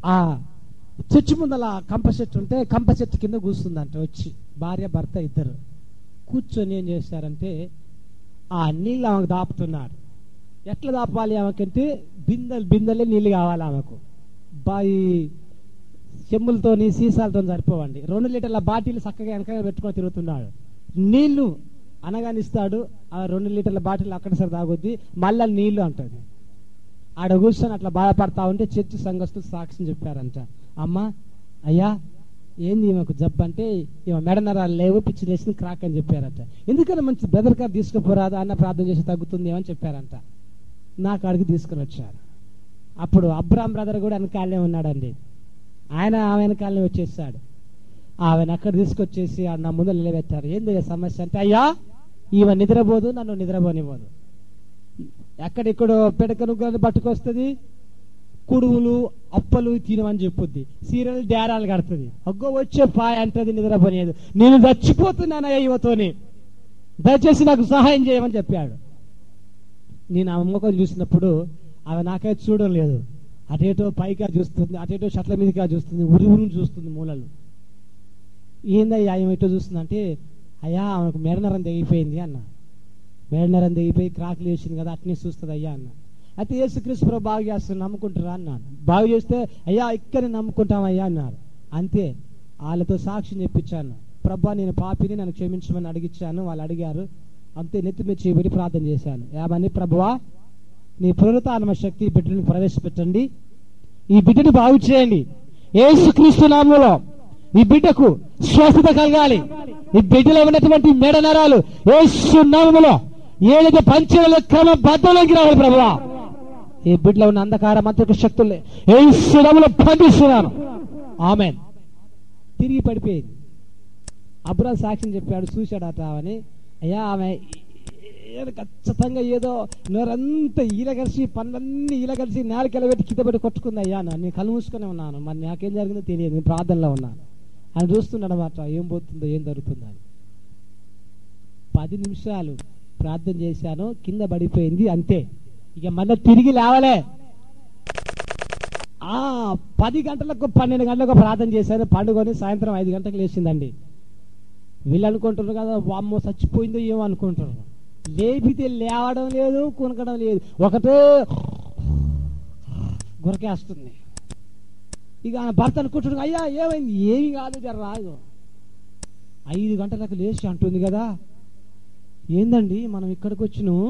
ఆ చర్చి ముందల కంప చెట్టు ఉంటే కంప చెట్టు కింద కూర్చుందంట వచ్చి భార్య భర్త ఇద్దరు కూర్చొని ఏం చేశారంటే ఆ నీళ్ళు ఆమెకు దాపుతున్నారు ఎట్లా దాపాలి ఆమెకంటే బిందెలు బిందెలే నీళ్ళు కావాలి ఆమెకు బాయి చెమ్ములతోని సీసాలతో సరిపోవండి రెండు లీటర్ల బాటిల్ చక్కగా వెనక పెట్టుకొని తిరుగుతున్నాడు నీళ్లు అనగానిస్తాడు ఆ రెండు లీటర్ల బాటిల్ అక్కడ సరి తాగొద్ది మళ్ళా నీళ్లు అంటది ఆడ కూర్చొని అట్లా బాధపడతా ఉంటే చర్చి సంఘస్థులు సాక్ష్యం చెప్పారంట అమ్మా అయ్యా ఏంది ఈమెకు జబ్బు అంటే ఈమె మెడనరాలు లేవు పిచ్చి లేచిన క్రాక్ అని చెప్పారంట ఎందుకని మంచి బెదర్ కార్ తీసుకుపోరాదా అన్న ప్రార్థన చేసి తగ్గుతుంది ఏమని చెప్పారంట నా కాడికి తీసుకుని వచ్చారు అప్పుడు అబ్రామ్ బ్రదర్ కూడా వెనకాలనే ఉన్నాడండి ఆయన ఆమె వెనకాలనే వచ్చేసాడు ఆమెను అక్కడ తీసుకొచ్చేసి ఆ నా ముందు నిలబెట్టారు ఏంది ఈ సమస్య అంటే అయ్యా ఈమె నిద్రపోదు నన్ను నిద్రపోనివ్వదు ఎక్కడెక్కడో పిడకను పట్టుకొస్తుంది కుడువులు అప్పలు తినమని చెప్పుద్ది సీరియల్ డేరాలు కడుతుంది అగ్గో వచ్చే పాయ అంటది నిద్రపోనేది నేను చచ్చిపోతున్నానయ్యా యువతోని దయచేసి నాకు సహాయం చేయమని చెప్పాడు నేను ఆ ముఖం చూసినప్పుడు ఆమె నాకైతే చూడడం లేదు అటేటో పైగా చూస్తుంది అటేటో షట్ల మీదగా చూస్తుంది ఉరి ఉరిని చూస్తుంది మూలలు ఏందయ్యా ఆమె ఎటో చూస్తుంది అంటే అయ్యా ఆమెకు మెడనరం తెగిపోయింది అన్న మెడనరం తెగిపోయి క్రాకులు వేసింది కదా అట్నే చూస్తుంది అయ్యా అన్న అయితే యేసుక్రీస్తు ప్రభు బాగు చేస్తాను నమ్ముకుంటారా అన్నాను బాగు చేస్తే అయ్యా ఇక్కడ నమ్ముకుంటామయ్యా అన్నారు అంతే వాళ్ళతో సాక్ష్యం చెప్పించాను ప్రభా నేను పాపిని నన్ను క్షమించమని అడిగించాను వాళ్ళు అడిగారు అంతే నెత్తి మీద చేయబడి ప్రార్థన చేశాను ఏమని ప్రభువా నీ పునరుతానమ శక్తి ఈ బిడ్డని ప్రవేశపెట్టండి ఈ బిడ్డని బాగు చేయండి యేసుక్రీస్తు నామంలో ఈ బిడ్డకు స్వస్థత కలగాలి ఈ బిడ్డలో ఉన్నటువంటి మెడ నరాలు యేసు నామములో ఏదైతే పంచల క్రమ బద్దలోకి రావాలి ప్రభువా ఈ బిడ్డలో ఉన్న అంధకార మంత్రిక శక్తుల్ని యేసు నామములో బంధిస్తున్నాను ఆమెన్ తిరిగి పడిపోయింది అబ్రా సాక్ష్యం చెప్పాడు చూశాడట ఆమెని అయ్యా ఆమె ఏదో ఖచ్చితంగా ఏదో నోరంతా ఈలగలిసి పనులన్నీ ఈలగలిసి నేలకెళ్ళ పెట్టి కింద పెట్టి కొట్టుకుంది అయ్యా అన్న. నేను కళ్ళు మూసుకొని ఉన్నాను మరి నాకేం జరిగిందో తెలియదు నేను ప్రార్థనలో ఉన్నాను ఆయన చూస్తున్నాడు అన్నమాట ఏం పోతుందో ఏం జరుగుతుందో అని పది నిమిషాలు ప్రార్థన చేశాను కింద పడిపోయింది అంతే ఇక మళ్ళీ తిరిగి లేవలే ఆ పది గంటలకు పన్నెండు గంటలకు ప్రార్థన చేశాను పండుకొని సాయంత్రం ఐదు గంటలకు లేచిందండి వీళ్ళు అనుకుంటున్నారు కదా వామ్మో చచ్చిపోయిందో ఏమో అనుకుంటున్నారు లేపితే లేవడం లేదు కొనకడం లేదు ఒకటే గురకేస్తుంది ఇక ఆయన భర్త అనుకుంటున్నాడు అయ్యా ఏమైంది ఏమి కాదు జర రాదు ఐదు గంటలకు లేచి అంటుంది కదా ఏందండి మనం ఇక్కడికి వచ్చినాం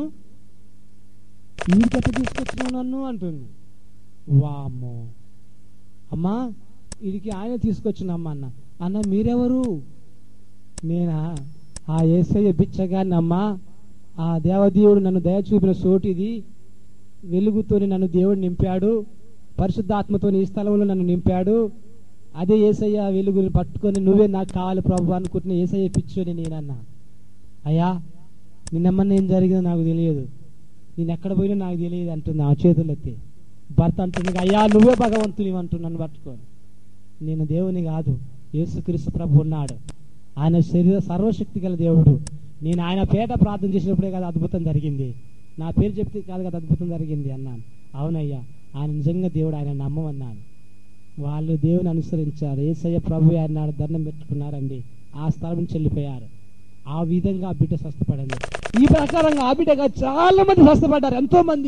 ఇంటికట్ట తీసుకొచ్చినావు నన్ను అంటుంది వామ్మో అమ్మా వీడికి ఆయన తీసుకొచ్చినమ్మా అన్న అన్న మీరెవరు నేనా ఆ ఏసయ్య బిచ్చగాన్ని అమ్మా ఆ దేవదేవుడు నన్ను దయ చూపిన సోటిది వెలుగుతోని నన్ను దేవుడు నింపాడు పరిశుద్ధాత్మతో ఈ స్థలంలో నన్ను నింపాడు అదే ఏసయ్య వెలుగుని పట్టుకొని నువ్వే నాకు కావాలి ప్రభు అనుకుంటున్న ఏసయ్య పిచ్చోని నేనన్నా అయ్యా నిన్నమ్మన్న ఏం జరిగిందో నాకు తెలియదు నేను ఎక్కడ పోయినా నాకు తెలియదు అంటుంది ఆ చేతులు ఎత్తి భర్త అంటుంది అయ్యా నువ్వే భగవంతుని అంటున్నాను పట్టుకొని నేను దేవుని కాదు యేసుక్రీస్తు ప్రభు ఉన్నాడు ఆయన శరీర సర్వశక్తి గల దేవుడు నేను ఆయన పేట ప్రార్థన చేసినప్పుడే కదా అద్భుతం జరిగింది నా పేరు చెప్తే కాదు కదా అద్భుతం జరిగింది అన్నాను అవునయ్యా ఆయన నిజంగా దేవుడు ఆయన నమ్మమన్నాను వాళ్ళు దేవుని అనుసరించారు ఏసయ్య ప్రభు అన్నాడు దండం పెట్టుకున్నారండి ఆ స్థలం నుంచి వెళ్ళిపోయారు ఆ విధంగా ఆ బిడ్డ స్వస్థపడింది ఈ ప్రకారంగా ఆ బిడ్డగా చాలా మంది స్వస్థపడ్డారు ఎంతో మంది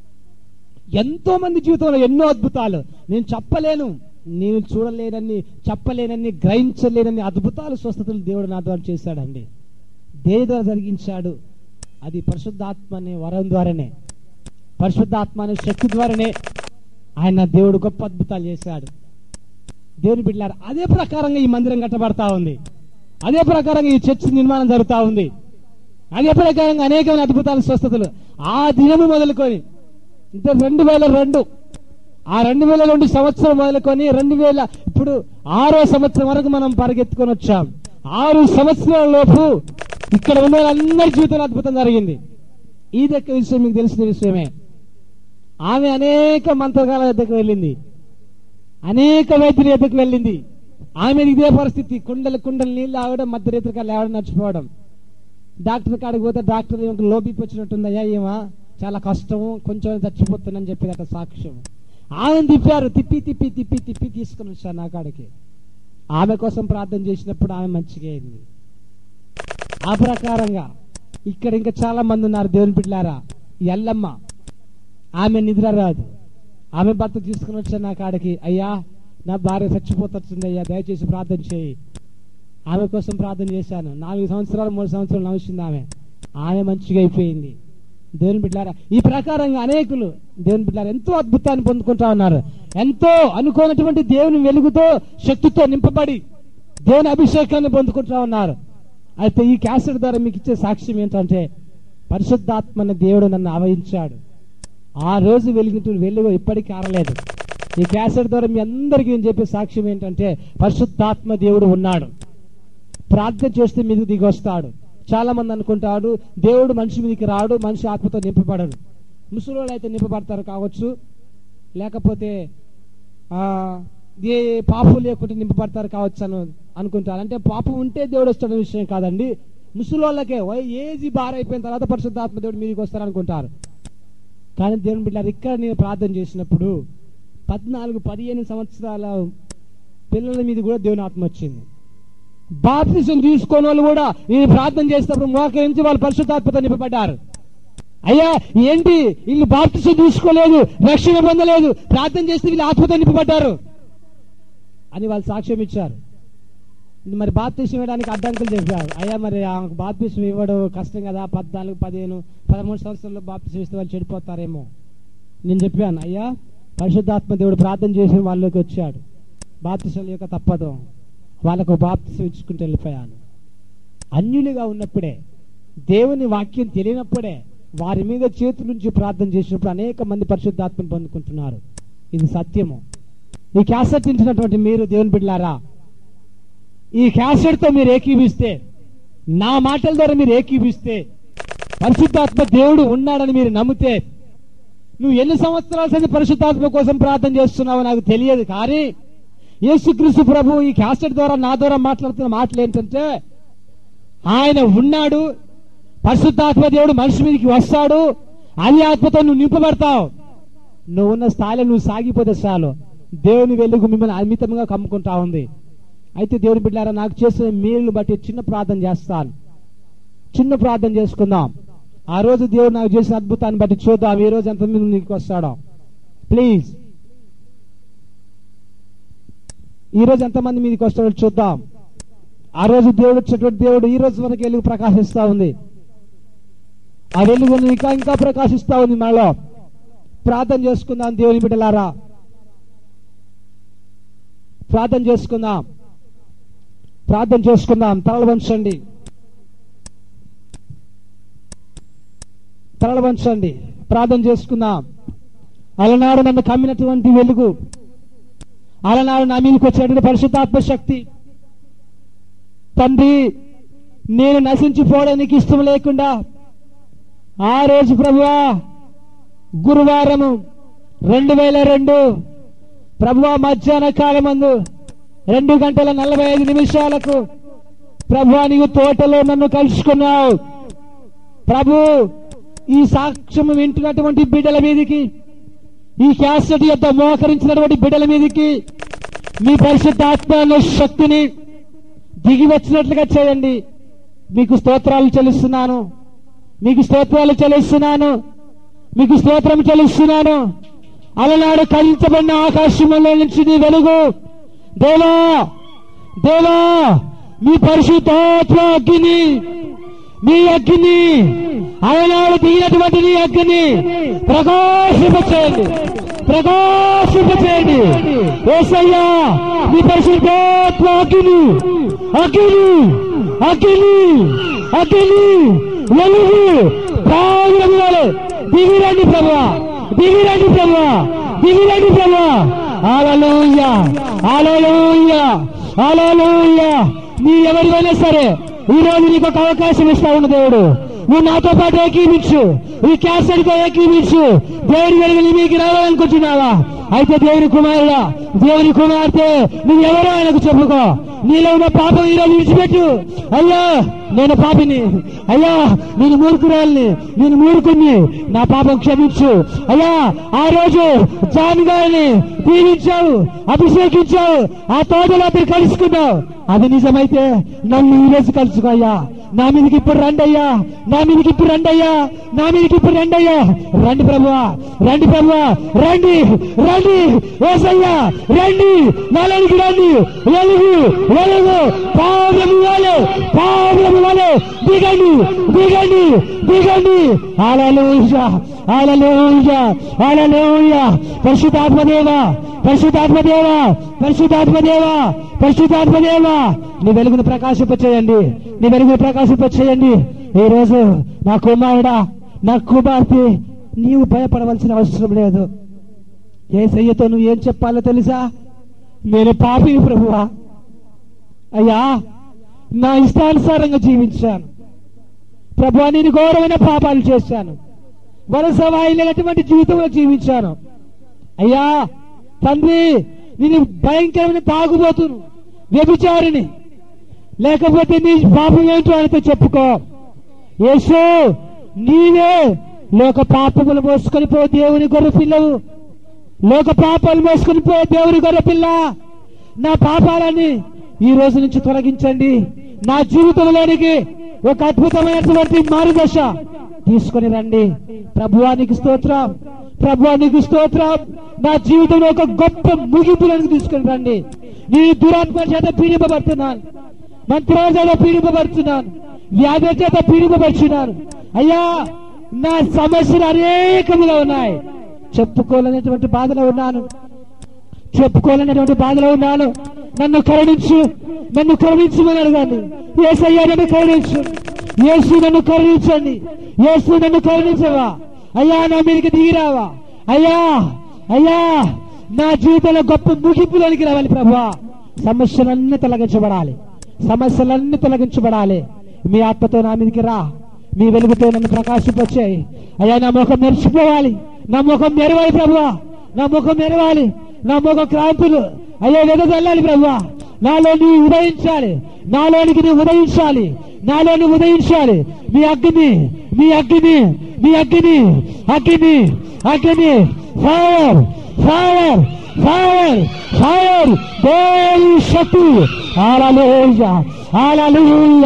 ఎంతో మంది జీవితంలో ఎన్నో అద్భుతాలు నేను చెప్పలేను నేను చూడలేనన్ని చెప్పలేనన్ని గ్రహించలేనన్ని అద్భుతాలు స్వస్థతలు దేవుడు నా ద్వారా చేశాడండి దేని ద్వారా జరిగించాడు అది పరిశుద్ధాత్మ అనే వరం ద్వారానే పరిశుద్ధాత్మ అనే శక్తి ద్వారానే ఆయన దేవుడు గొప్ప అద్భుతాలు చేశాడు దేవుని బిడ్డలారు అదే ప్రకారంగా ఈ మందిరం కట్టబడతా ఉంది అదే ప్రకారంగా ఈ చర్చ్ నిర్మాణం జరుగుతా ఉంది అదే ప్రకారంగా అనేకమైన అద్భుతాలు స్వస్థతలు ఆ దినము మొదలుకొని అంటే రెండు వేల రెండు ఆ రెండు వేల రెండు సంవత్సరం మొదలుకొని రెండు వేల ఇప్పుడు ఆరో సంవత్సరం వరకు మనం పరిగెత్తుకొని వచ్చాం ఆరు సంవత్సరాల లోపు ఇక్కడ ఉన్న వాళ్ళందరి జీవితంలో అద్భుతం జరిగింది ఈ దగ్గర విషయం మీకు తెలిసిన విషయమే ఆమె అనేక మంత్రగాల దగ్గరకు వెళ్ళింది అనేక వైద్యుల దగ్గరకు వెళ్ళింది ఆమె ఇదే పరిస్థితి కుండలు కుండలు నీళ్లు ఆవడం మధ్యరేత్రిగా లేవడం నడిచిపోవడం డాక్టర్ కాడికి పోతే డాక్టర్ ఏమో లోబీపి వచ్చినట్టుందయ్యా ఏమా చాలా కష్టము కొంచెం చచ్చిపోతుందని చెప్పేదట సాక్ష్యం ఆమెను తిప్పారు తిప్పి తిప్పి తిప్పి తిప్పి తీసుకుని వచ్చారు నా కాడికి ఆమె కోసం ప్రార్థన చేసినప్పుడు ఆమె మంచిగా అయింది ఆ ప్రకారంగా ఇక్కడ ఇంకా చాలా మంది ఉన్నారు దేవుని బిడ్డలారా ఈ ఎల్లమ్మ ఆమె నిద్ర రాదు ఆమె భర్త తీసుకుని వచ్చాను నా కాడికి అయ్యా నా భార్య చచ్చిపోతుంది అయ్యా దయచేసి ప్రార్థన చేయి ఆమె కోసం ప్రార్థన చేశాను నాలుగు సంవత్సరాలు మూడు సంవత్సరాలు నవ్వుతుంది ఆమె ఆమె మంచిగా అయిపోయింది దేవుని బిడ్డారా ఈ ప్రకారంగా అనేకులు దేవుని బిడ్డారా ఎంతో అద్భుతాన్ని పొందుకుంటా ఉన్నారు ఎంతో అనుకోనటువంటి దేవుని వెలుగుతో శక్తితో నింపబడి దేవుని అభిషేకాన్ని పొందుకుంటా ఉన్నారు అయితే ఈ క్యాసెట్ ద్వారా మీకు ఇచ్చే సాక్ష్యం ఏంటంటే పరిశుద్ధాత్మని దేవుడు నన్ను ఆవహించాడు ఆ రోజు వెలిగిన వెలుగు ఇప్పటికీ ఆరలేదు ఈ క్యాసెట్ ద్వారా మీ అందరికీ నేను చెప్పే సాక్ష్యం ఏంటంటే పరిశుద్ధాత్మ దేవుడు ఉన్నాడు ప్రార్థన చేస్తే మీదకి దిగి వస్తాడు చాలా మంది అనుకుంటాడు దేవుడు మనిషి మీదకి రాడు మనిషి ఆత్మతో నింపబడడు ముసలోళ్ళు అయితే నింపబడతారు కావచ్చు లేకపోతే ఆ ఏ పాపం లేకుంటే నింపబడతారు కావచ్చు అని అనుకుంటారు అంటే పాపం ఉంటే దేవుడు వస్తాడనే విషయం కాదండి ముసలోళ్ళకే వై ఏజీ బార్ అయిపోయిన తర్వాత పరిశుద్ధాత్మ దేవుడు మీదకి వస్తారు అనుకుంటారు కానీ దేవుని బిడ్డారు ఇక్కడ నేను ప్రార్థన చేసినప్పుడు పద్నాలుగు పదిహేను సంవత్సరాల పిల్లల మీద కూడా దేవుని ఆత్మ వచ్చింది బాప్తిసం తీసుకున్న వాళ్ళు కూడా నేను ప్రార్థన చేసినప్పుడు మోకరించి వాళ్ళు పరిశుద్ధాత్మతో నింపబడ్డారు అయ్యా ఏంటి వీళ్ళు బాప్తిసం తీసుకోలేదు రక్షణ పొందలేదు ప్రార్థన చేస్తే వీళ్ళు ఆత్మతో నింపబడ్డారు అని వాళ్ళు సాక్ష్యం ఇచ్చారు మరి బాప్తిసం ఇవ్వడానికి అడ్డంకులు చెప్పారు అయ్యా మరి ఆమెకు బాప్తిసం ఇవ్వడం కష్టం కదా పద్నాలుగు పదిహేను పదమూడు సంవత్సరాల్లో బాప్తిసం ఇస్తే వాళ్ళు చెడిపోతారేమో నేను చెప్పాను అయ్యా పరిశుద్ధాత్మ దేవుడు ప్రార్థన చేసిన వాళ్ళకి వచ్చాడు బాప్తిసం యొక్క తప్పదు వాళ్ళకు బాప్తిసం ఇచ్చుకుంటూ వెళ్ళిపోయాను అన్యులుగా ఉన్నప్పుడే దేవుని వాక్యం తెలియనప్పుడే వారి మీద చేతుల నుంచి ప్రార్థన చేసినప్పుడు అనేక మంది పరిశుద్ధాత్మను పొందుకుంటున్నారు ఇది సత్యము ఈ క్యాసెట్ ఇచ్చినటువంటి మీరు దేవుని బిడ్డలారా ఈ క్యాసెట్ తో మీరు ఏకీభిస్తే నా మాటల ద్వారా మీరు ఏకీభిస్తే పరిశుద్ధాత్మ దేవుడు ఉన్నాడని మీరు నమ్మితే నువ్వు ఎన్ని సంవత్సరాల సంది పరిశుద్ధాత్మ కోసం ప్రార్థన చేస్తున్నావో నాకు తెలియదు కానీ యేసుక్రీస్తు ప్రభు ఈ క్యాసెట్ ద్వారా నా ద్వారా మాట్లాడుతున్న మాటలు ఏంటంటే ఆయన ఉన్నాడు పరిశుద్ధాత్మ దేవుడు మనిషి మీదకి వస్తాడు అది ఆత్మతో నువ్వు నింపబడతావు నువ్వు ఉన్న స్థాయిలో నువ్వు సాగిపోతే చాలు దేవుని వెలుగు మిమ్మల్ని అమితంగా కమ్ముకుంటా ఉంది అయితే దేవుని బిడ్డారా నాకు చేసిన మేలు బట్టి చిన్న ప్రార్థన చేస్తాను చిన్న ప్రార్థన చేసుకుందాం ఆ రోజు దేవుడు నాకు చేసిన అద్భుతాన్ని బట్టి చూద్దాం ఈ రోజు ఎంతమంది నీకు వస్తాడో ప్లీజ్ ఈ రోజు ఎంతమంది మీదకి వస్తాడో చూద్దాం ఆ రోజు దేవుడు వచ్చేటువంటి దేవుడు ఈ రోజు మనకి వెలుగు ప్రకాశిస్తా ఉంది ఆ వెలుగు ఇంకా ఇంకా ప్రకాశిస్తా ఉంది మనలో ప్రార్థన చేసుకుందాం దేవుని బిడ్డలారా ప్రార్థన చేసుకుందాం ప్రార్థన చేసుకుందాం తలలు వంచండి తలలు వంచండి ప్రార్థన చేసుకుందాం అలనాడు నన్ను కమ్మినటువంటి వెలుగు అలనాడు నా మీదకి వచ్చేటువంటి పరిశుద్ధాత్మ శక్తి తండ్రి నేను నశించిపోవడానికి ఇష్టం లేకుండా ఆ రోజు ప్రభువా గురువారము రెండు వేల రెండు ప్రభువా మధ్యాహ్న కాలమందు రెండు గంటల నలభై ఐదు నిమిషాలకు ప్రభువా నీవు తోటలో నన్ను కలుసుకున్నావు ప్రభు ఈ సాక్ష్యం వింటున్నటువంటి బిడ్డల మీదకి ఈ క్యాసెట్ యొక్క మోకరించినటువంటి బిడ్డల మీదకి మీ పరిశుద్ధ ఆత్మ అనే శక్తిని దిగి వచ్చినట్లుగా చేయండి మీకు స్తోత్రాలు చెల్లిస్తున్నాను మీకు స్తోత్రాలు చెల్లిస్తున్నాను మీకు స్తోత్రం చెల్లిస్తున్నాను అలనాడు కలించబడిన ఆకాశంలో నుంచి నీ వెలుగు దేవా దేవా మీ పరిశుద్ధాత్మ అగ్ని మీ అగ్ని అలనాడు దిగినటువంటి నీ అగ్ని ప్రకాశింపచేయండి ప్రకాశింపచేయండి ఏసయ్యా మీ పరిశుద్ధాత్మ అగ్ని అగ్ని అగ్ని అగ్ని వెలుగు ప్రాణములు దిగిరండి ప్రభువా దిగిరండి ప్రభువా దిగిరండి ప్రభువా అలలోయ అలలోయ అలలోయ నీ ఎవరివైనా సరే ఈ రోజు నీకు ఒక అవకాశం ఇస్తా ఉన్న దేవుడు నువ్వు నాతో పాటు ఏకీపించు ఈ క్యాసెట్ తో ఏకీపించు దేవుడి వెలుగు నీ మీకు రావాలనుకుంటున్నావా అయితే దేవుని కుమారుడా దేవుని కుమార్తె నువ్వు ఎవరో ఆయనకు చెప్పుకో నీలో ఉన్న పాపం ఈరోజు విడిచిపెట్టు అయ్యా నేను పాపిని అయ్యా నేను మూర్ఖురాల్ని నేను మూర్ఖుణ్ణి నా పాపం క్షమించు అయ్యా ఆ రోజు జాన్ గారిని దీవించావు అభిషేకించావు ఆ తోటలో అతను కలుసుకున్నావు అది నిజమైతే నన్ను ఈ రోజు కలుసుకో అయ్యా నా మీదకి ఇప్పుడు రండి అయ్యా నా మీదకి ఇప్పుడు రండి అయ్యా నా మీదకి ఇప్పుడు రండి అయ్యా రండి ప్రభువా రండి ప్రభువా రండి రండి ఏసయ్యా రండి నాలోనికి రండి వెలుగు వెలుగు పావులము వలె పావులము వలె దిగండి దిగండి దిగండి హల్లెలూయ హల్లెలూయ హల్లెలూయ పరిశుద్ధాత్మదేవా పరిశుద్ధాత్మదేవా పరిశుద్ధాత్మదేవా పరిశుద్ధాత్మదేవా నీ వెలుగును ప్రకాశింపచేయండి నీ వెలుగును ప్రకాశింపచేయండి ఈ రోజు నా కుమారుడా నా కుమార్తె నీవు భయపడవలసిన అవసరం లేదు ఏ సయ్యతో నువ్వు ఏం చెప్పాలో తెలుసా నేను పాపి ప్రభువా అయ్యా నా ఇష్టానుసారంగా జీవించాను ప్రభు నేను ఘోరమైన పాపాలు చేశాను వరుస వాయినటువంటి జీవితంలో జీవించాను అయ్యా తండ్రి నేను భయంకరమైన తాగుబోతును వ్యభిచారిని లేకపోతే నీ పాపం ఏంటో ఆయనతో చెప్పుకో యేసు నీవే లోక పాపములు మోసుకొని పో దేవుని గొర్రె పిల్లవు లోక పాపాలు మోసుకొని పో దేవుని గొర్రె పిల్ల నా పాపాలని ఈ రోజు నుంచి తొలగించండి నా జీవితంలోనికి ఒక అద్భుతమైనటువంటి మారుదశ తీసుకొని రండి ప్రభువానికి స్తోత్రం ప్రభువానికి స్తోత్రం నా జీవితంలో ఒక గొప్ప ముగింపులను తీసుకొని రండి నీ దురాత్మ చేత పీడింపబడుతున్నాను మంత్రాల చేత పీడింపబడుతున్నాను వ్యాధుల చేత పీడింపబడుతున్నాను అయ్యా నా సమస్యలు అనేకముగా ఉన్నాయి చెప్పుకోలేనటువంటి బాధలో ఉన్నాను చెప్పుకోలేనటువంటి బాధలో ఉన్నాను నన్ను కరుణించు నన్ను కరుణించమని అడగండి ఏసయ్యా నన్ను కరుణించు యేసు నన్ను కరుణించండి యేసు నన్ను కరుణించవా అయ్యా నా మీదకి దిగిరావా అయ్యా అయ్యా నా జీవితంలో గొప్ప ముగింపులోనికి రావాలి ప్రభా సమస్యలన్నీ తొలగించబడాలి సమస్యలన్నీ తొలగించబడాలి మీ ఆత్మతో నా మీదకి రా మీ వెలుగుతో నన్ను ప్రకాశింపచ్చాయి అయ్యా నా ముఖం మెరిచిపోవాలి నా ముఖం మెరవాలి ప్రభువా నా ముఖం మెరవాలి నా ముఖం క్రాంతులు అయ్యా వెదజల్లాలి ప్రభువా నాలో నీవు ఉదయించాలి నాలోనికి నీవు ఉదయించాలి నాలోని ఉదయించాలి మీ అగ్ని మీ అగ్ని మీ అగ్ని అగ్ని అగ్ని ఫైర్ ఫైర్ ఫైర్ ఫైర్ దేవుని శక్తి హల్లెలూయ హల్లెలూయ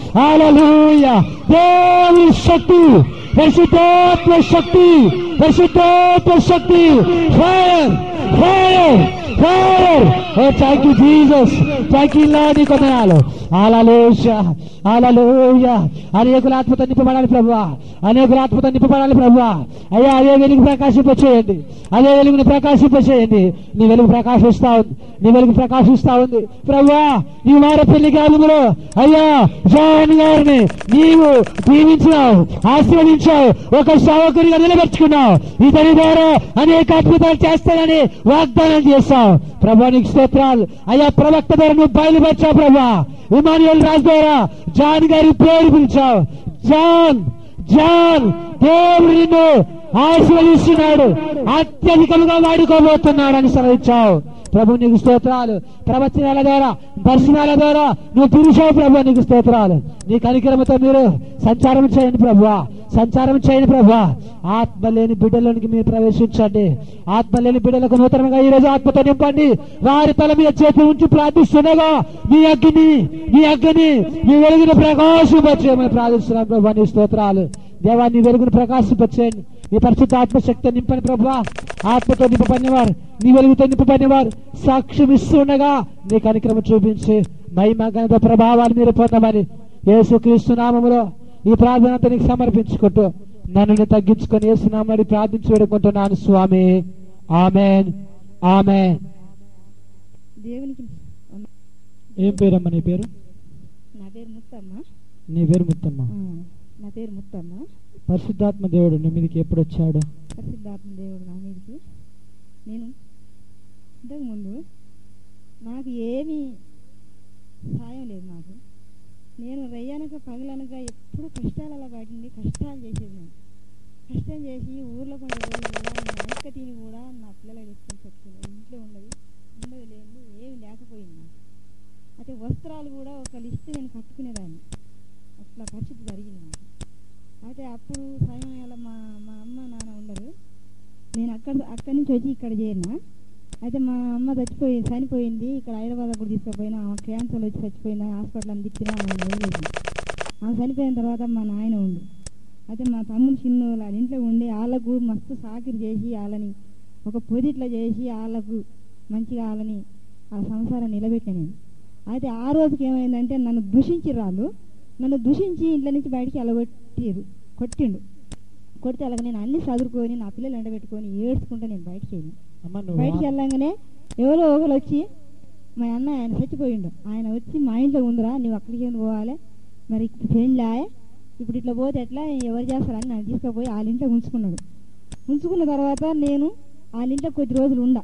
హల్లెలూయ దేవుని శక్తి పరిశుద్ధాత్మ శక్తి పరిశుద్ధాత్మ శక్తి fire fire fire oh thank you Jesus thank you లాడి కొందనాలు హల్లెలూయ హల్లెలూయ అనేకుల ఆత్మతో నింపబడాలి ప్రభువా అనేకుల ఆత్మతో నింపబడాలి ప్రభువా అయ్యా అదే వెలుగు ప్రకాశింపచేయండి అదే వెలుగుని ప్రకాశింపచేయండి నీ వెలుగు ప్రకాశిస్తా ఉంది నీ వెలుగు ప్రకాశిస్తా ఉంది ప్రభువా నీ వార పెళ్లి కాలంలో అయ్యా జాన్ గారిని నీవు దీవించినావు ఆశీర్వదించావు ఒక సేవకునిగా నిలబెట్టుకున్నావు ఇతని ద్వారా అనేక అద్భుతాలు చేస్తానని వాగ్దానం చేస్తావు ప్రభా నీకు స్తోత్రాలు అయ్యా ప్రవక్త ద్వారా నువ్వు బయలుపరిచావు ప్రభా ఇమానుయల్ రాజు ద్వారా జాన్ గారి పేరు పిలిచావు జాన్ జాన్ దేవుడు నిన్ను ఆశీర్వదిస్తున్నాడు అత్యధికంగా వాడుకోబోతున్నాడు అని సెలవిచ్చావు ప్రభు నీకు స్తోత్రాలు ప్రవచనాల ద్వారా దర్శనాల ద్వారా నువ్వు పిలిచావు ప్రభు నీకు స్తోత్రాలు నీ కనికరమతో మీరు సంచారం చేయండి ప్రభు సంచారం చేయండి ప్రభు ఆత్మ లేని బిడ్డలోనికి మీరు ప్రవేశించండి ఆత్మ లేని బిడ్డలకు నూతనంగా ఈ రోజు ఆత్మతో నింపండి వారి తల మీద చేతి ఉంచి ప్రార్థిస్తుండగా మీ అగ్ని మీ అగ్ని మీ వెలుగును ప్రకాశింపచేయమని ప్రార్థిస్తున్నాను ప్రభు నీ స్తోత్రాలు దేవా నీ వెలుగును ప్రకాశింపచేయండి నీ పరిశుద్ధ ఆత్మశక్తి నింపని ప్రభు ఆత్మతో నింపబడినవారు నీ వెలుగుతో నింపబడినవారు సాక్ష్యం ఇస్తుండగా నీ కనిక్రమ చూపించి మహిమ గణిత ప్రభావాలు మీరు పొందమని యేసుక్రీస్తు నామములో ఈ ప్రార్థనతో నీకు సమర్పించుకుంటూ నన్ను నేను తగ్గించుకొని యేసునామని ప్రార్థించి వేడుకుంటున్నాను స్వామి ఆమెన్ ఆమెన్ దేవునికి ఏం పేరమ్మా నీ పేరు నా పేరు ముత్తమ్మ నీ పేరు ముత్తమ్మ ఆ, నా పేరు ముత్తమ్మ పరిశుద్ధాత్మ దేవుడు నీ మీదకి ఎప్పుడు వచ్చాడు పరిశుద్ధాత్మ దేవుడు నా మీదకి నేను ఇంతకుముందు నాకు ఏమీ సాయం లేదు నాకు నేను రయ్యానక పగలనక ఎప్పుడు కష్టాలలో పడింది కష్టాలు చేసేది నేను కష్టం చేసి ఊర్లో కొండ రోజులు కూడా నేను ఐస్క తిని కూడా నా పిల్లలకు తెచ్చుకొని పెట్టుకున్నాను ఇంట్లో ఉండదు ఉండదు లేదు ఏమి లేకపోయింది నాకు అయితే వస్త్రాలు కూడా ఒక లిస్ట్ నేను కట్టుకునేదాన్ని అట్లా పరిస్థితి జరిగింది నాకు అయితే అప్పుడు సమయంలో మా మా అమ్మ నాన్న ఉండరు నేను అక్కడ అక్కడి నుంచి వచ్చి ఇక్కడ చేరిన అయితే మా అమ్మ చచ్చిపోయి చనిపోయింది ఇక్కడ హైదరాబాద్ కూడా తీసుకుపోయినా ఆమె క్యాన్సర్ వచ్చి చచ్చిపోయింది హాస్పిటల్ అని తిప్పినా ఆమె వదిలేసి ఆమె చనిపోయిన తర్వాత మా నాయన ఉండు అయితే మా తమ్ముడు చిన్న వాళ్ళ ఇంట్లో ఉండి వాళ్ళకు మస్తు సాకిరి చేసి వాళ్ళని ఒక పొదిట్లో చేసి వాళ్ళకు మంచిగా వాళ్ళని ఆ సంసారం నిలబెట్టిన నేను అయితే ఆ రోజుకి ఏమైందంటే నన్ను దూషించిర్రు వాళ్ళు నన్ను దూషించి ఇంట్లో నుంచి బయటికి అలగొట్టిరు కొట్టిండు కొడితే అలాగ నేను అన్ని చదువుకొని నా పిల్లలు ఎండబెట్టుకొని ఏడ్చుకుంటూ నేను బయటికి వెళ్ళి అమ్మ నువ్వు బయటికి వెళ్ళంగానే ఎవరో ఒకరు వచ్చి మా అన్న ఆయన చచ్చిపోయిండు ఆయన వచ్చి మా ఇంట్లో ఉందిరా నువ్వు అక్కడికి ఎందుకు పోవాలి మరి ఇప్పుడు పెళ్ళా ఇప్పుడు ఇట్లా పోతే ఎట్లా ఎవరు చేస్తారని నన్ను తీసుకుపోయి వాళ్ళ ఇంట్లో ఉంచుకున్నాడు ఉంచుకున్న తర్వాత నేను వాళ్ళ ఇంట్లో కొద్ది రోజులు ఉండా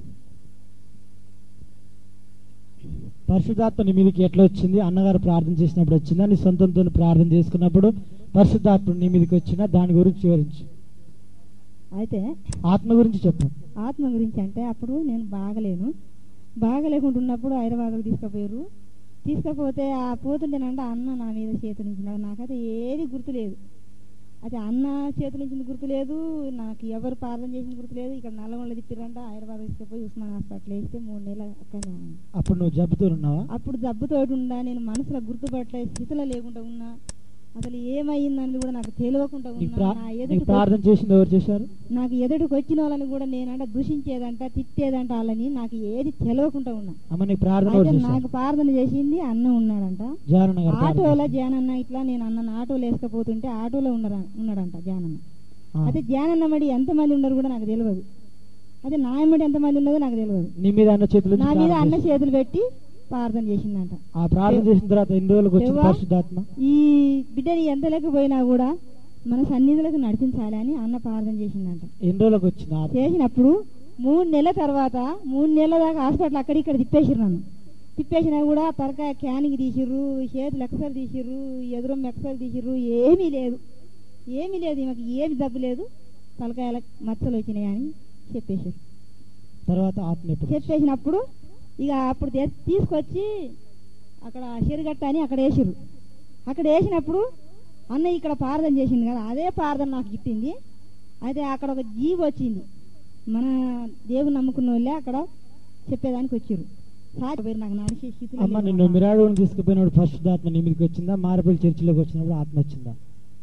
పరిశుద్ధాత్మ నీ మీదకి ఎట్లా వచ్చింది అన్నగారు ప్రార్థన చేసినప్పుడు వచ్చిందా నీ సొంతంతో ప్రార్థన చేసుకున్నప్పుడు పరిశుద్ధాత్మ నీ మీదకి వచ్చిందా దాని గురించి వివరించు అయితే ఆత్మ గురించి చెప్పు ఆత్మ గురించి అంటే అప్పుడు నేను బాగలేను బాగలేకుండా ఉన్నప్పుడు హైదరాబాద్కు తీసుకుపోయారు తీసుకపోతే ఆ పోతుంటేనంటే అన్న నా మీద చేతులు ఉంచినాడు నాకైతే ఏది గుర్తులేదు అయితే అన్న చేతులు ఉంచింది గుర్తులేదు నాకు ఎవరు ప్రార్థన చేసింది గుర్తులేదు ఇక్కడ నల్లగొండ తిప్పిరంట హైదరాబాద్ తీసుకుపోయి ఉస్మాన్ హాస్పిటల్ వేస్తే మూడు నెలలు అక్కడనే ఉన్నాను అప్పుడు నువ్వు జబ్బుతో ఉన్నావా అప్పుడు జబ్బుతోటి ఉండా నేను మనసులో గుర్తుపట్టలే స్థితిలో లేకుండా ఉన్నా అసలు ఏమయ్యిందని కూడా నాకు తెలియకుండా నీకు ఉన్నా ప్రా- నా నీకు ఎదుటి ప్రార్థన చేసింది ఎవరు చేశారు నాకు ఎదుటికి వచ్చిన వాళ్ళని కూడా నేనంట దూషించేదంట తిట్టేదంట వాళ్ళని నాకు ఏది తెలియకుండా ఉన్నా అమ్మ నీకు ప్రార్థన ఎవరు అయితే చేశారు నాకు ప్రార్థన చేసింది అన్న ఉన్నాడంట జానన్న గారు ప్రార్థన ఆటోలో జానన్న ఇట్లా నేను అన్న ఆటోలో వేసుకపోతుంటే ఆటోలో ఉన్నారా ఉన్నాడంట జానన్న ఆ. అయితే జానన్న మడి ఎంతమంది ఉన్నారు కూడా నాకు తెలియదు అదే నా ఎమ్మడి ఎంతమంది ఉన్నదో నాకు తెలియదు నీ మీద అన్న చేతులు నా మీద అన్న చేతులు పెట్టి ప్రార్థన చేసిందంట ఆ ప్రార్థన చేసిన తర్వాత ఎన్ని రోజులకు వచ్చింది దేవా, పరిశుద్ధాత్మ ఈ బిడ్డని ఎంత లేకపోయినా కూడా మన సన్నిధులకు నడిపించాలి అని అన్న ప్రార్థన చేసిందంట ఎన్ని రోజులకు వచ్చింది ఆత్మ చేసినప్పుడు మూడు నెలల తర్వాత మూడు నెలల దాకా హాస్పిటల్ అక్కడ ఇక్కడ తిప్పేసిర్రు నన్ను తిప్పేసినా కూడా తరకాయ క్యానింగ్ తీసిర్రు చేతులు ఎక్సలు తీసిర్రు ఎదురు ఎక్సలు తీసిర్రు ఏమీ లేదు ఏమీ లేదు ఈమెకి ఏమి జబ్బు లేదు తలకాయల మచ్చలు వచ్చినాయి అని చెప్పేసారు తర్వాత ఆత్మ ఎప్పుడు చెప్పేసినప్పుడు ఇక అప్పుడు తె- తీసుకొచ్చి అక్కడ చెరుగట్ట అని అక్కడ వేసిర్రు అక్కడ వేసినప్పుడు అన్న ఇక్కడ ప్రార్థన చేసింది కదా అదే ప్రార్థన నాకు గిట్టింది అయితే అక్కడ ఒక జీవి వచ్చింది మన దేవుని నమ్ముకున్న వాళ్ళే అక్కడ చెప్పేదానికి వచ్చిర్రు సార్ పేరు నాకు నడిచే స్థితిలో అమ్మ లేదు. నిన్ను మిరాడుని తీసుకుపోయినప్పుడు పరిశుద్ధాత్మ నీ మీదకి వచ్చిందా మారపల్లి చర్చిలోకి వచ్చినప్పుడు ఆత్మ వచ్చిందా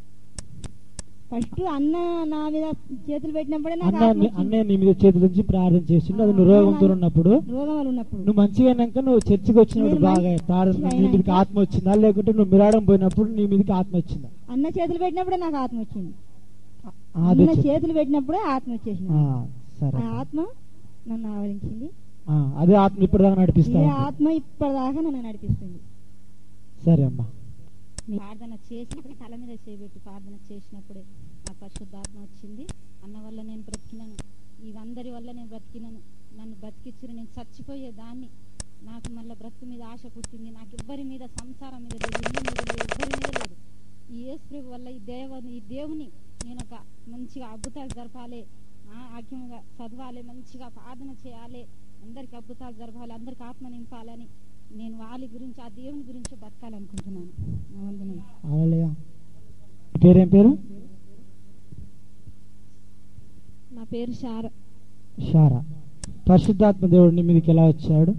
ఫస్ట్ అన్న నా మీద చేతులు పెట్టినప్పుడే నాకు అన్న ఆత్మ నీ- వచ్చింది. అన్నయ్య నీ మీద చేతుల నుంచి ప్రార్థన చేసిండు అది నువ్వు రోగంతో ఉన్నప్పుడు రోగం వల్ల ఉన్నప్పుడు నువ్వు మంచిగా అయినాక నువ్వు చర్చికి వచ్చినప్పుడు నేను బాగా ప్రార్థన మంచిగా నీ మీదకి అయినాక- ఆత్మ వచ్చిందా లేకుంటే నువ్వు మిరాడం పోయినప్పుడు నీ మీదకి ఆత్మ వచ్చిందా అన్న చేతులు పెట్టినప్పుడే నాకు ఆత్మ వచ్చింది ఆ, అదే అన్న చెప్పు. చేతులు పెట్టినప్పుడే ఆత్మ వచ్చేసింది ఆ, సరే ఆ ఆత్మ నన్ను ఆవరించింది ఆ, అదే ఆత్మ ఇప్పటిదాకా నడిపిస్తా ఇదే ఉంది. ఆత్మ ఇప్పటిదాకా నన్ను నడిపిస్తుంది సరే అమ్మా ప్రార్థన చేసినప్పుడు తల మీద చేయబెట్టి ప్రార్థన చేసినప్పుడే నా పరిశుద్ధాత్మ వచ్చింది అన్న వల్ల నేను బ్రతికినాను ఇవందరి వల్ల నేను బ్రతికినాను నన్ను బ్రతికిచ్చిన నేను చచ్చిపోయే దాన్ని నాకు మళ్ళీ బ్రతుకు మీద ఆశ పుట్టింది నాకు ఎవ్వరి మీద సంసారం మీద లేదు ఇల్లు మీద లేదు ఎవ్వరి మీద లేదు ఈ యేసు వల్ల ఈ దేవ ఈ దేవుని నేను ఒక మంచిగా అద్భుతాలు జరపాలి ఆ, ఆజ్ఞగా చదవాలి మంచిగా ప్రార్థన చేయాలి అందరికి అద్భుతాలు జరపాలి అందరికి ఆత్మ నింపాలని నేను వాళ్ళ గురించి ఆ దేవుని గురించి బతకాలనుకుంటున్నాను నా వందనాలు హల్లెలూయా. పేరేం పేరు నా పేరు శార షారా పరిశుద్ధాత్మ దేవుడు నీ మీదకి ఎలా వచ్చాడు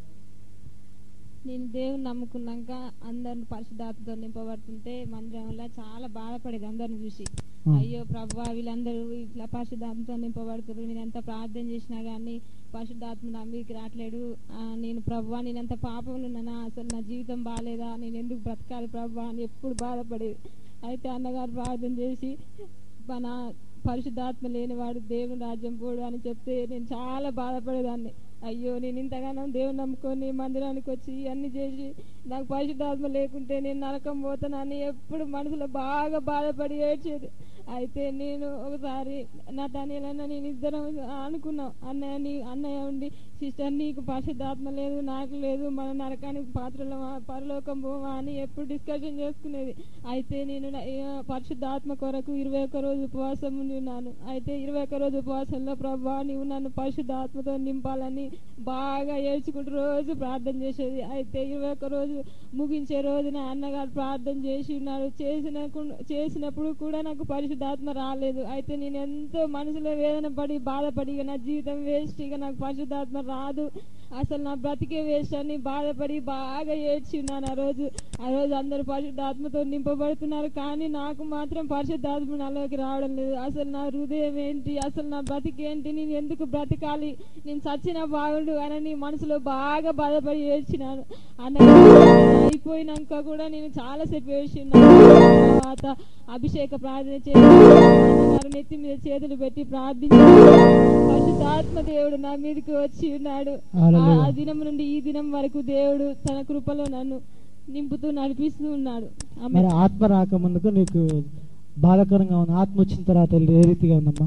నేను దేవుని నమ్ముకున్నాక అందరిని పరిశుద్ధాత్మతో నింపబడుతుంటే మందిరంలో చాలా బాధపడేది అందరిని చూసి ఆ. అయ్యో ప్రభా వీళ్ళందరూ ఇట్లా పరిశుద్ధాత్మతో నింపబడుతున్నారు నేను ఎంత ప్రార్థన చేసినా కానీ పరిశుద్ధాత్మ నా మీదకి రావట్లేడు ఆ, నేను ప్రభా నేను ఎంత పాపంలో ఉన్నానా అసలు నా జీవితం బాగాలేదా నేను ఎందుకు బ్రతకాలి ప్రభా అని ఎప్పుడు బాధపడేది అయితే అన్నగారు ప్రార్థన చేసి మన పరిశుద్ధాత్మ లేనివాడు దేవుని రాజ్యం పోడు అని చెప్తే నేను చాలా బాధపడేదాన్ని అయ్యో నేను ఇంతగానో దేవుని నమ్ముకొని మందిరానికి వచ్చి అన్ని చేసి నాకు పరిశుద్ధాత్మ లేకుంటే నేను నరకం పోతానని ఎప్పుడు మనసులో బాగా బాధపడి ఏడ్చేది అయితే నేను ఒకసారి నా తనీలన్న నేను ఇద్దరం అనుకున్నాం అన్నయ్య నీ అన్నయ్య ఉండి సిస్టర్ నీకు పరిశుద్ధాత్మ లేదు నాకు లేదు మన నరకానికి పాత్రలమా పరలోకం పోవా అని ఎప్పుడు డిస్కషన్ చేసుకునేది అయితే నేను నా- ఏ, పరిశుద్ధాత్మ కొరకు ఇరవై ఒక్క రోజు ఉపవాసం ఉండి ఉన్నాను అయితే ఇరవై ఒక్క రోజు ఉపవాసంలో ప్రభా నీవు నన్ను పరిశుద్ధాత్మతో నింపాలని బాగా ఏడ్చుకుంటూ రోజు ప్రార్థన చేసేది అయితే ఇరవై ఒక్క రోజు ముగించే రోజున అన్నగారు ప్రార్థన చేసి ఉన్నారు చేసిన చేసినప్పుడు కూడా నాకు పరిశుద్ధాత్మ రాలేదు అయితే నేను ఎంతో మనసులో వేదన పడి బాధపడి ఇక నా జీవితం వేస్ట్ ఇక నాకు పరిశుద్ధాత్మ రాదు అసలు నా బ్రతికే వేస్ట్ అని బాధపడి బాగా ఏడ్చి ఉన్నాను ఆ రోజు ఆ రోజు అందరూ పరిశుద్ధాత్మతో నింపబడుతున్నారు కానీ నాకు మాత్రం పరిశుద్ధాత్మ నాలోకి రావడం లేదు అసలు నా హృదయం ఏంటి అసలు నా బ్రతికేంటి నేను ఎందుకు బ్రతకాలి నేను చచ్చిన బాగుండు అని మనసులో బాగా బాధపడి ఏడ్చినాను అన్న అయిపోయినాక కూడా నేను చాలా సేపు ఏడ్చినాను తర్వాత అభిషేక ప్రార్థన చేసి అన్నగారు నెత్తి మీద చేతులు పెట్టి ప్రార్థించి పరిశుద్ధాత్మ దేవుడు నా మీదకి వచ్చి ఉన్నాడు ఆ- హల్లెలూయా. ఆ దినం నుండి ఈ దినం వరకు దేవుడు తన కృపలో నన్ను నింపుతూ నడిపిస్తూ ఉన్నాడు ఆమె మరి ఆత్మ రాకముందుకు నీకు బాధాకరంగా ఉంది ఆత్మ వచ్చిన తర్వాత ఏ రీతిగా ఉందమ్మా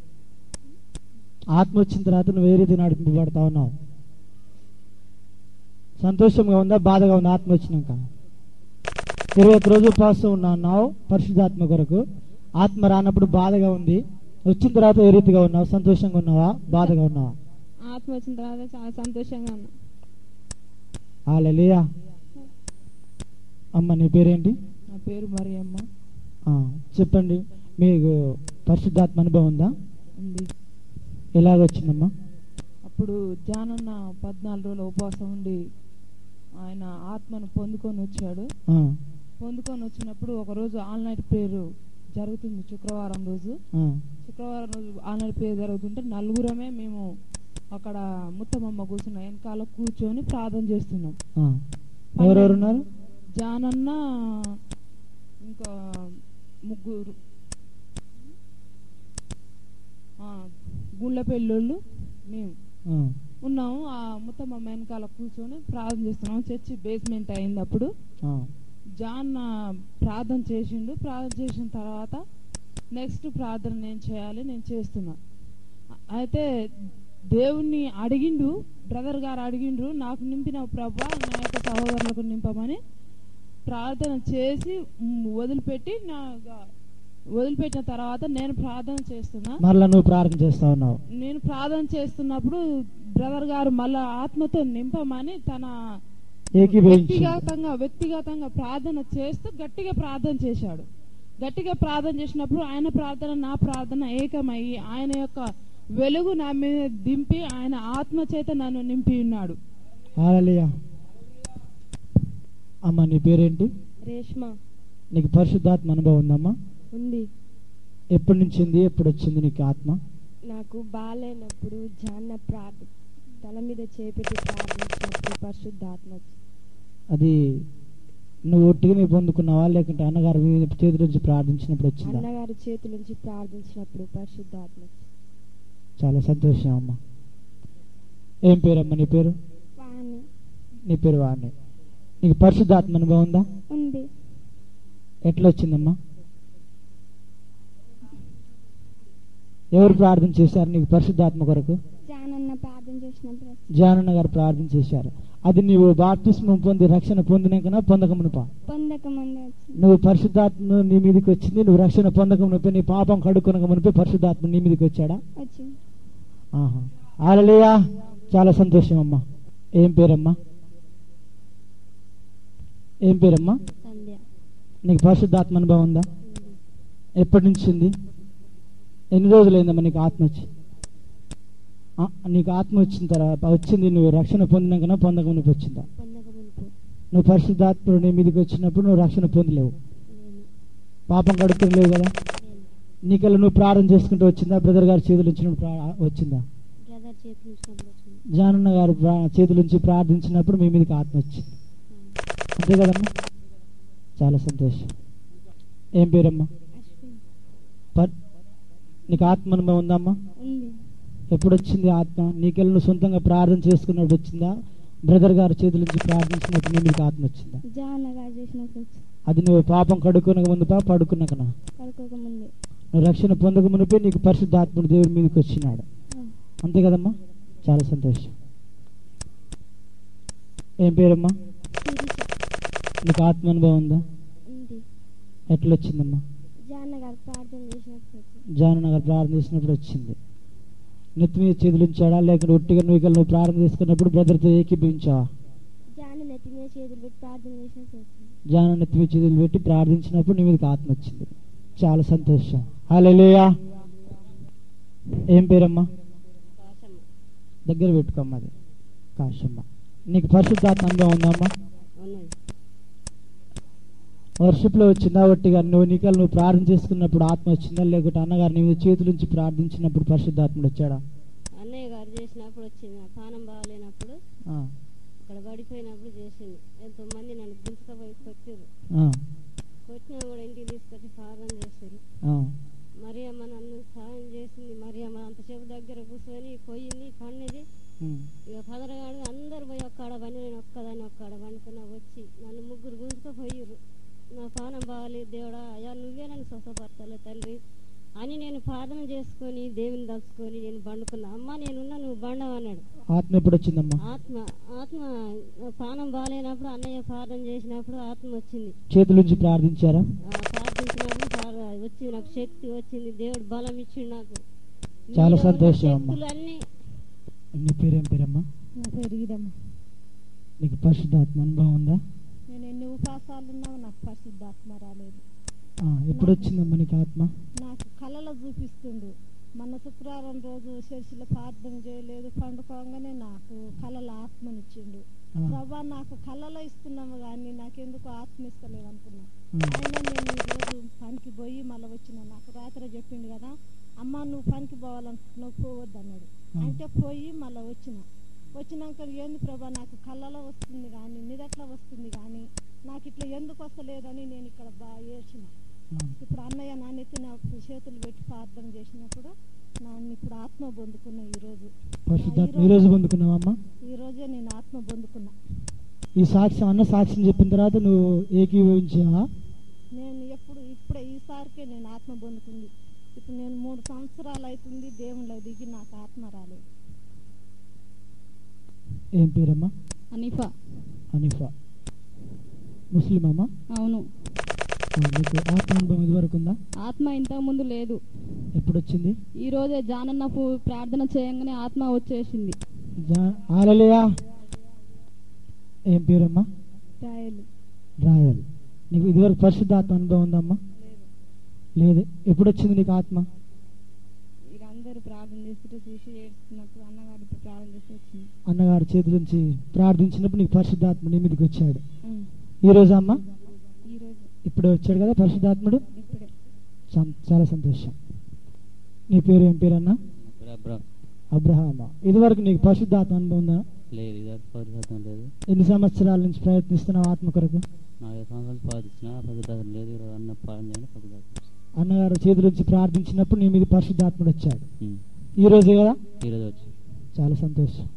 ఆత్మ వచ్చిన తర్వాత నువ్వు ఏ రీతి నడిపింపబడతా ఉన్నావు సంతోషంగా ఉందా బాధగా ఉందా ఆత్మ వచ్చినాక ఇరవై ఒక్క రోజు ఉపవాసం ఉన్నా అన్నావు పరిశుద్ధాత్మ కొరకు ఆత్మ రానప్పుడు బాధగా ఉంది వచ్చిన తర్వాత ఏ రీతిగా ఉన్నావు సంతోషంగా ఉన్నావా బాధగా ఉన్నావా ఆత్మ వచ్చిన తర్వాత చాలా సంతోషంగా ఉన్నా ఆలలియా అమ్మ నీ పేరేంటి నా పేరు మరియమ్మ ఆ, చెప్పండి మీకు పరిశుద్ధాత్మ అనుభవం ఉందా ఉంది ఎలాగొచ్చిందమ్మా అప్పుడు జానన్న పద్నాలుగు రోజుల ఉపవాసం ఉండి ఆయన ఆత్మను పొందుకొని వచ్చాడు ఆ, పొందుకొని వచ్చినప్పుడు ఒక రోజు ఆల్ నైట్ ప్రేయర్ జరుగుతుంది శుక్రవారం రోజు ఆ, శుక్రవారం రోజు ఆల్ నైట్ ప్రేయర్ జరుగుతుంటే నలుగురమే మేము అక్కడ ముత్తమమ్మ కూర్చున్న వెనకాల కూర్చొని ప్రార్థన చేస్తున్నాం ఆ. ఎవరెవరు ఉన్నారు జానన్న ఇంకా ముగ్గురు ఆ, గుళ్ళ పెళ్ళోళ్ళు మేము ఆ, ఉన్నాము ఆ మొత్తం మా వెనకాల కూర్చొని ప్రార్థన చేస్తున్నాం చర్చి బేస్మెంట్ అయింది అప్పుడు ఆ, జాన్ ఆ, ప్రార్థన చేసిండు ప్రార్థన చేసిన తర్వాత నెక్స్ట్ ప్రార్థన నేను చేయాలి నేను చేస్తున్నా అయితే దేవుణ్ణి అడిగిండు బ్రదర్ గారు అడిగిండ్రు నాకు నింపిన ప్రభా నా యొక్క సహోదరులకు నింపమని ప్రార్థన చేసి మ్, వదిలిపెట్టి నా వదిలిపెట్టిన తర్వాత నేను ప్రార్థన చేస్తున్నా మరలా నువ్వు ప్రార్థన చేస్తా ఉన్నావు నేను ప్రార్థన చేస్తున్నప్పుడు బ్రదర్ గారు మళ్ళా ఆత్మతో నింపమని తన ఏకీభవించి వ్యక్తిగతంగా వ్యక్తిగతంగా ప్రార్థన చేస్తూ గట్టిగా ప్రార్థన చేశాడు గట్టిగా ప్రార్థన చేసినప్పుడు ఆయన ప్రార్థన నా ప్రార్థన ఏకమయ్యి ఆయన యొక్క వెలుగు నా మీద దింపి ఆయన ఆత్మ చేత నన్ను నింపి ఉన్నాడు ఆలలియా అమ్మ నీ పేరేంటి రేష్మ నీకు పరిశుద్ధాత్మ అనుభవం ఉందమ్మా ఉంది ఎప్పటి నుంచి ఉంది ఎప్పుడు వచ్చింది నీకు ఆత్మ నాకు బాగాలేనప్పుడు జాన్న ప్రార్థ తల మీద చేపెట్టి ప్రార్థించినప్పుడు పరిశుద్ధాత్మ వచ్చింది. అది నువ్వు ఒట్టిగా నీ పొందుకున్నావా లేకుంటే అన్నగారు మీ చేతి నుంచి ప్రార్థించినప్పుడు వచ్చిందా అన్నగారి చేతుల నుంచి ప్రార్థించినప్పుడు పరిశుద్ధాత్మ వచ్చింది. చాలా సంతోషం అమ్మ ఏం పేరమ్మా నీ పేరు వాణి నీ పేరు వాణి నీకు పరిశుద్ధాత్మ అనుభవం ఉందా ఉంది ఎట్లా వచ్చిందమ్మా ఎవరు ప్రార్థన చేశారు నీకు పరిశుద్ధాత్మ కొరకు జానన్న ప్రార్థన చేసినప్పుడు జానన్న గారు ప్రార్థన చేశారు అది నీవు బాప్తిస్మం పొంది రక్షణ పొందినాకనా పొందకమునుపా పొందక ముందు వచ్చింది నువ్వు పరిశుద్ధాత్మ నీ మీదకి వచ్చింది నువ్వు రక్షణ పొందకమునిపై నీ పాపం కడుక్కొనక మునిపై పరిశుద్ధాత్మ నీ మీదకి వచ్చాడా వచ్చింది ఆహా ఆలలియా చాలా సంతోషం అమ్మా ఏం పేరమ్మా ఏం పేరమ్మా సంధ్య నీకు పరిశుద్ధాత్మ అనుభవం ఉందా ఎప్పటి నుంచి ఉంది ఎన్ని రోజులైందమ్మా నీకు ఆత్మ వచ్చి ఆ, నీకు ఆత్మ వచ్చిన తర్వాత వచ్చింది నువ్వు రక్షణ పొందినాకనా పొందక మునిపి వచ్చిందా పొందక మునుపు నువ్వు పరిశుద్ధాత్ముడు నీ మీదకి వచ్చినప్పుడు నువ్వు రక్షణ పొందలేవు నేను పాపం కడుక్కుని లేవు కదా నేను నీకెళ్ళ నువ్వు ప్రార్థన చేసుకుంటూ వచ్చిందా బ్రదర్ గారి చేతులు వచ్చినప్పుడు ప్రా- వచ్చిందా బ్రదర్ చేతులు ఉంచినప్పుడు వచ్చింది జానన్న గారు ప్రా- చేతుల నుంచి ప్రార్థించినప్పుడు మీ మీదకి ఆత్మ వచ్చింది అంతే కదమ్మా చాలా సంతోషం ఏం పేరమ్మా అశ్విన్ పర్ నీకు ఆత్మ అనుభవం ఉందమ్మా ఉంది ఎప్పుడు వచ్చింది ఆత్మ నీకెళ్ళి నువ్వు సొంతంగా ప్రార్థన చేసుకున్నప్పుడు వచ్చిందా బ్రదర్ గారి చేతుల నుంచి ప్రార్థించినప్పుడు నీ మీదకి ఆత్మ వచ్చిందా జానగా చేసినప్పుడు వచ్చింది అది నువ్వు పాపం కడుక్కునక ముందుపా పడుకున్నాకనా పడుకోక ముందే నువ్వు రక్షణ పొందక మునిపే నీకు పరిశుద్ధాత్ముడు దేవుడి మీదకి వచ్చినాడు అంతే కదమ్మా చాలా సంతోషం ఏం పేరమ్మా నీకు ఆత్మ అనుభవం ఉందా ఉంది ఎట్లా వచ్చిందమ్మా జాన్న గారు ప్రార్థన చేసినప్పుడు జాను గారు ప్రార్థన చేసినప్పుడు వచ్చింది నెత్తి మీద చేతులు ఉంచాడా లేకపోతే ఒట్టిగా నువ్వు ఇక్కడ నువ్వు ప్రార్థన చేసుకున్నప్పుడు బ్రదర్తో ఏకీభవించావా జాన్న నెత్తి మీద చేతులు పెట్టి ప్రార్థన చేసినప్పుడు వచ్చింది జాను నెత్తి మీద చేతులు పెట్టి ప్రార్థించినప్పుడు నీ మీదకి ఆత్మ వచ్చింది చాలా సంతోషం హల్లెలూయా ఏం పేరమ్మా దగ్గర పెట్టుకోమ్మా అది కాశమ్మ నీకు పరిశుద్ధాత్మ అనుభవం ఉందమ్మా వర్షిప్లో వచ్చిందా ఒట్టిగా నువ్వు నీకలు నువ్వు ప్రార్థన చేసుకున్నప్పుడు ఆత్మ వచ్చిందా లేకుంటే అన్నగారు నీ మీద చేతుల నుంచి ప్రార్థించినప్పుడు పరిశుద్ధాత్ముడు వచ్చాడా అన్నయ్య గారు చేసినప్పుడు వచ్చింది నా పానం బాగాలేనప్పుడు ఆ, అక్కడ పడిపోయినప్పుడు చేసింది ఎంతో మంది నన్ను గుంజుకపోయి కొట్టారు ఆ, కొట్టినా కూడా ఇంటికి తీసుకొచ్చి ప్రార్థన చేశారు ఆ, మరియమ్మ నన్ను సహాయం చేసింది మరియమ్మ అంతసేపు దగ్గర కూర్చొని పోయింది పండిది ఉమ్, ఇక పదరగాడు అందరు పోయి ఒక్కడ పని నేను ఒక్కదాన్ని ఒక్కడ పండుకున్నా వచ్చి నన్ను ముగ్గురు గుంజుకపోయారు నా పానం బాగాలేదు దేవుడా అయ్యా నువ్వే నన్ను స్వస్థపరచాలి తండ్రి అని నేను ప్రార్థన చేసుకొని దేవుని తలుచుకొని నేను పండుకున్నా అమ్మ నేనున్నా నువ్వు బండవన్నాడు ఆత్మ ఎప్పుడు వచ్చిందమ్మా ఆత్మ ఆత్మ నా పానం బాగాలేనప్పుడు అన్నయ్య ప్రార్థన చేసినప్పుడు ఆత్మ వచ్చింది చేతుల నుంచి ప్రార్థించారా ఆ ప్రార్థించినప్పుడు ప్రార్థ- వచ్చింది నాకు శక్తి వచ్చింది దేవుడు బలం ఇచ్చిండు నాకు చాలా నీలో ఉన్న సంతోషం అమ్మా. శక్తులన్నీ నీ పేరేం పేరమ్మా నా పేరు గీదమ్మ నీకు పరిశుద్ధాత్మ అనుభవం ఉందా నేను ఎన్ని ఉపాసాలు ఉన్నావు నాకు పరిశుద్ధాత్మ రాలేదు ఆ, ఎప్పుడు వచ్చిందమ్మా నీకు ఆత్మ నాకు కళలో చూపిస్తుండు మొన్న శుక్రవారం రోజు చర్చిలో ప్రార్థన చేయలేదు పండుకోగానే నాకు కళల ఆత్మనిచ్చిండు ఆ, ప్రభా నాకు కళలో ఇస్తున్నాము కానీ నాకెందుకు ఆత్మ ఇస్తలేవు అనుకున్నా ఆ, అయినా నేను ఈరోజు పనికి పోయి మళ్ళీ వచ్చిన నాకు రాత్రి చెప్పిండు కదా అమ్మ నువ్వు పనికి పోవాలనుకుంటున్నావు పోవద్దు అన్నాడు ఆ. అంటే పోయి మళ్ళీ వచ్చిన వచ్చినాక ఏంది ప్రభా నాకు కళ్ళలో వస్తుంది కానీ నిదట్లో వస్తుంది కానీ నాకు ఇట్లా ఎందుకు వస్తలేదని నేను ఇక్కడ బాగా ఏడ్చిన ఆ. ఇప్పుడు అన్నయ్య నా నెత్తిన చేతులు పెట్టి ప్రార్థన చేసినప్పుడు నన్ను ఇప్పుడు ఆత్మ పొందుకున్నా ఈరోజు పరిశుద్ధాత్మ ఈ రోజు పొందుకున్నావమ్మా ఈ రోజే నేను ఆత్మ పొందుకున్నా ఈ సాక్ష్యం అన్న సాక్ష్యం చెప్పిన తర్వాత నువ్వు ఏకీభవించావా నేను ఎప్పుడు ఇప్పుడే ఈసారికే నేను ఆత్మ పొందుకుంది ఇప్పుడు నేను మూడు సంవత్సరాలు అవుతుంది దేవుళ్ళ దిగి నాకు ఆత్మ రాలేదు ఏం పేరమ్మా అనిఫా హనీఫా ముస్లిం అమ్మా అవును ఆ, నీకు ఆత్మ అనుభవం ఇదివరకు ఉందా ఆత్మ ఇంతకు ముందు లేదు ఎప్పుడు వచ్చింది ఈ రోజే జానన్న పు- ప్రార్థన చేయంగానే ఆత్మ వచ్చేసింది జా- హల్లెలూయా ఏం పేరమ్మా రాయలు రాయల్ నీకు ఇదివరకు పరిశుద్ధాత్మ అనుభవం ఉందమ్మా లేదు ఎప్పుడు వచ్చింది నీకు ఆత్మ ఇక అందరూ ప్రార్థన చేస్తుంటే చూసి ఏడుస్తున్నప్పుడు అన్నగారు ఇప్పుడు ప్రార్థన చేసి వచ్చింది అన్నగారి చేతుల నుంచి ప్రార్థించినప్పుడు నీకు పరిశుద్ధాత్మ నీ మీదకి వచ్చాడు ఉమ్. ఈ రోజు అమ్మా ఈ రోజు ఇప్పుడు వచ్చాడు కదా పరిశుద్ధాత్ముడు ఇప్పుడే సం- చాలా సంతోషం నీ పేరు ఏం పేరు అన్నా ఇప్పుడు అబ్రా అబ్రహామ ఇదివరకు నీకు పరిశుద్ధాత్మ అనుభవం ఉందా లేదు ఇది పరిశుద్ధం లేదు ఎన్ని సంవత్సరాల నుంచి ప్రయత్నిస్తున్నావు ఆత్మ కొరకు నాలుగు సంవత్సరాలు పాటించిన పరిశుద్ధం లేదు ఈరోజు అన్న పాలన చేయండి పరిశుద్ధం అన్నగారు చేతుల నుంచి ప్రార్థించినప్పుడు నీ మీద పరిశుద్ధాత్ముడు వచ్చాడు ఉమ్. ఈ రోజే కదా ఈరోజు వచ్చి చాలా సంతోషం